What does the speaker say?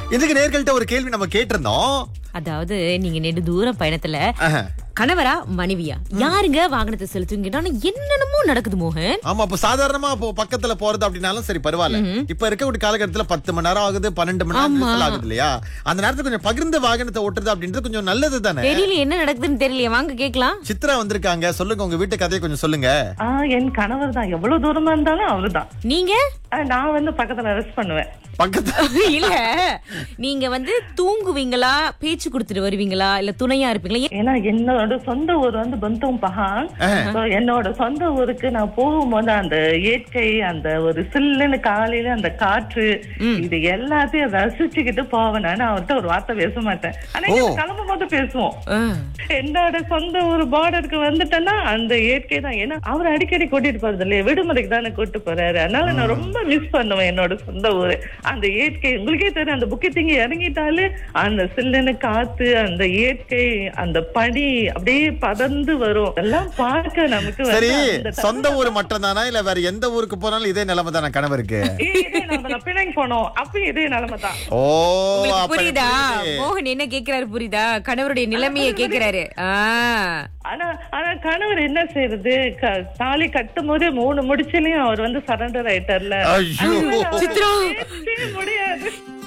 இதுக்கு நேர்கள்ட்ட ஒரு கேள்வி நம்ம கேட்டிருந்தோம் அதாவது நீங்க நெடு தூர பயணத்துல ஆஹா. கணவரா மனைவியா யாருங்க வாகனத்தை செலுத்துவீங்க ஆனா என்னென்னமோ நடக்குது மோகன் ஆமா இப்ப சாதாரணமா இப்போ பக்கத்துல போறது அப்படின்னாலும் சரி பரவாயில்ல இப்ப இருக்கக்கூடிய காலகட்டத்துல பத்து மணி நேரம் ஆகுது பன்னெண்டு மணி நேரம் நெரிசல் ஆகுது இல்லையா அந்த நேரத்துல கொஞ்சம் பகிர்ந்து வாகனத்தை ஓட்டுறது அப்படின்றது கொஞ்சம் நல்லது தானே தெரியல என்ன நடக்குதுன்னு தெரியலையே வாங்க கேக்கலாம் சித்ரா வந்திருக்காங்க சொல்லுங்க உங்க வீட்டு கதையை கொஞ்சம் சொல்லுங்க ஆ, என் கணவர் தான் எவ்வளவு தூரமா இருந்தாலும் அவருதான் நீங்க ஆ, நான் வந்து பக்கத்துல ரெஸ்ட் பண்ணுவேன் பக்கத்துல இல்ல நீங்க வந்து தூங்குவீங்களா பேச்சு கொடுத்துட்டு வருவீங்களா இல்ல துணையா இருப்பீங்களா ஏ- ஏன்னா என்னோட சொந்த ஊர் வந்து பந்தம் பகாங் So, என்னோட சொந்த ஊருக்கு நான் போகும்போது அந்த இயற்கை அந்த ஒரு சில்லுன்னு காலையில அந்த காற்று இது எல்லாத்தையும் ரசிச்சுக்கிட்டு போவேன் நான் அவர்கிட்ட ஒரு வார்த்தை பேச மாட்டேன் ஆனா இங்க கிளம்பும் போது பேசுவோம் ஆ. என்னோட சொந்த ஒரு பார்டருக்கு வந்துட்டேன்னா அந்த இயற்கை தான் ஏன்னா அவர் அடிக்கடி கூட்டிட்டு போறது இல்லையா விடுமுறைக்கு தானே கூட்டிட்டு போறாரு அதனால நான் ரொம்ப மிஸ் பண்ணுவேன் என்னோட சொந்த ஊரு அந்த இயற்கை உங்களுக்கே தெரியும் அந்த புக்கி திங்கி இறங்கிட்டாலே அந்த சில்லுன்னு காத்து அந்த இயற்கை அந்த பனி அப்படியே பதந்து வரும் எல்லாம் பார்க்க நமக்கு வந்து சரி அந்த சொந்த ஊர் மட்டும் தானா இல்ல வேற எந்த ஊருக்கு போனாலும் இதே நிலைமை தானே கணவருக்கு ஏய், இதே நிலைமை தான். பிணைங்க போனோம் அப்ப இதே நிலைமை தான் ஓ உங்களுக்கு அப்ப புரியுதா புரியுது. மோகன் என்ன கேக்குறாரு புரியுதா கணவருடைய நிலைமையை கேக்குறாரு ஆ. ஆனா ஆனா கணவர் என்ன செய்யறது க- தாலி கட்டும் போதே மூணு முடிச்சுலயும் அவர் வந்து சரண்டர் ஆயிட்டார்ல ஐயோ சித்ரா பேசவே முடியாது